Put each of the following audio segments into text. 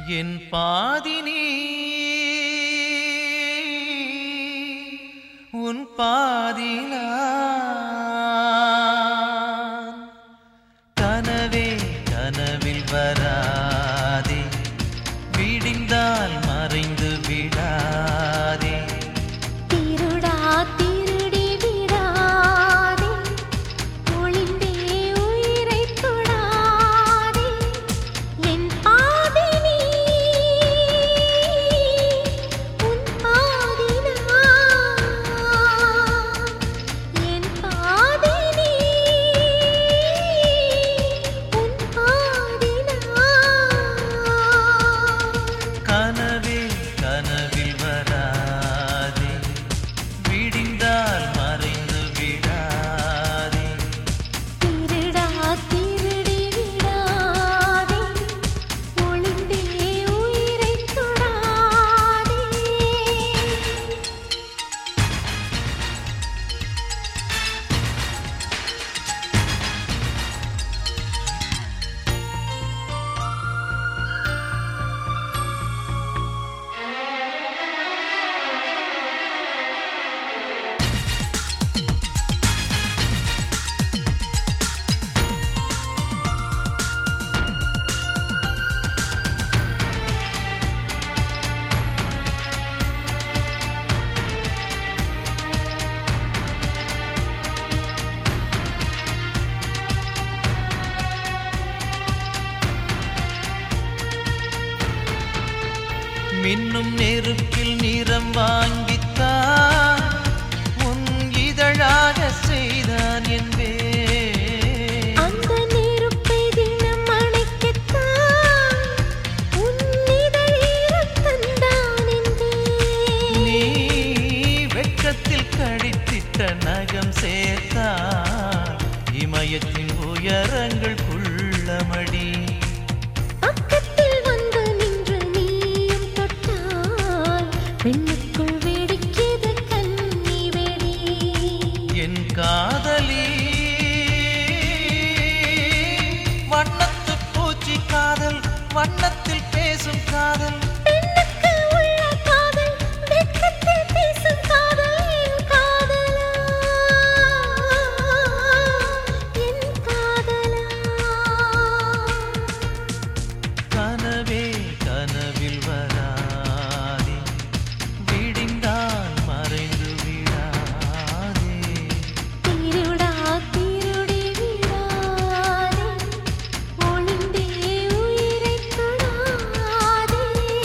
என் பாதினி உன் பாதினா கனவே கனவில் வராதே விடிந்தால் மறைந்து விடாதே திருடா திருடி விடாதே ஒளிந்தே உயிரைத் தொடாதே என் பாதி நீ உன் பாதி நான் என் பாதி நீ உன் பாதி நான் கனவே கனவில் வராதே விடிந்தால் மறைந்து விடாதே திருடா திருடி விடாதே ஒளிந்தே உயிரைத் தொடாதே மின்னும் நெருப்பில் நிறம் வாங்கித்தான் உன் இதழாக செய்தான் என்பே அந்த நெருப்பை தினம் அணைக்கத்தான் உன் இதழீரத் தந்தான் என்பேன் நீ வெட்கத்தில் கடித்திட்ட நகம் சேர்த்தான் இமயத்தின் உயரங்கள் குள்ளமடி பக்கத்தில் வந்து நின்று நீயும் தொட்டால் பெண்ணுக்குள் வெடிக்கிது கண்ணி வெடி என் காதலி வண்ணத்து பூச்சி காதல் வண்ணத்தில் பேசும் காதல் பெண்ணுக்கு உள்ள காதல் வெட்கத்தில் பேசும் காதல் என் காதலா என் காதலா கனவே கனவில் வராதே விடிந்தால் மறைந்து விடாதே திருடா திருடி விடாதே ஒளிந்தே உயிரைத் தொடாதே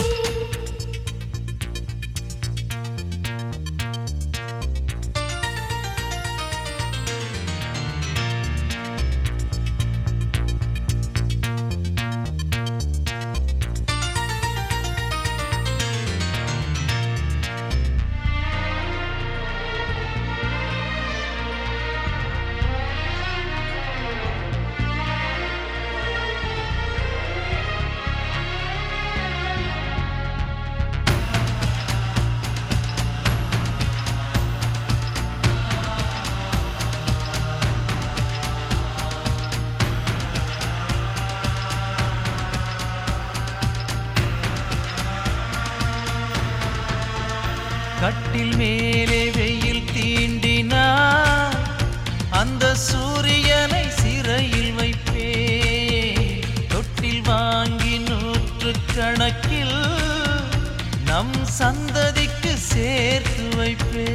கட்டில் மேலே வெயில் தீண்டினார் அந்த சூரியனை சிறையில் வைப்பே தொட்டில் வாங்கி நூற்று கணக்கில் நம் சந்ததிக்கு சேர்த்து வைப்பே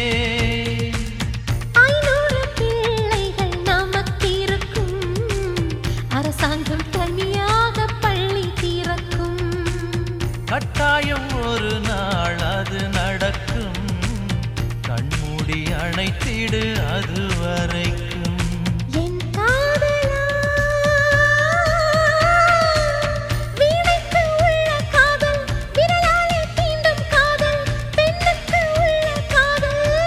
ஐநூறு பிள்ளைகள் நமக்கிருக்கும் அரசாங்கம் தனியாக பள்ளி திறக்கும் கட்டாயம் ஒரு நாள் அது நடக்கும் கண்மூடி அணைத்திடு அது வரைக்கும் என் காதலா வீணைக்கு உள்ள காதல் விரலாலே தீண்டும் காதல் பெண்ணுக்கு உள்ள காதல்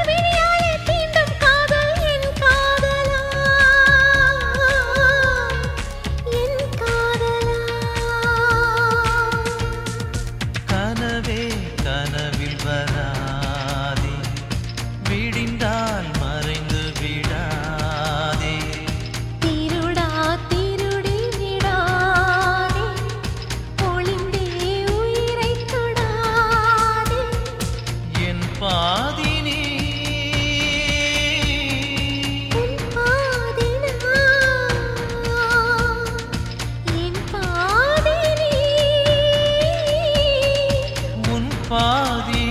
பாதி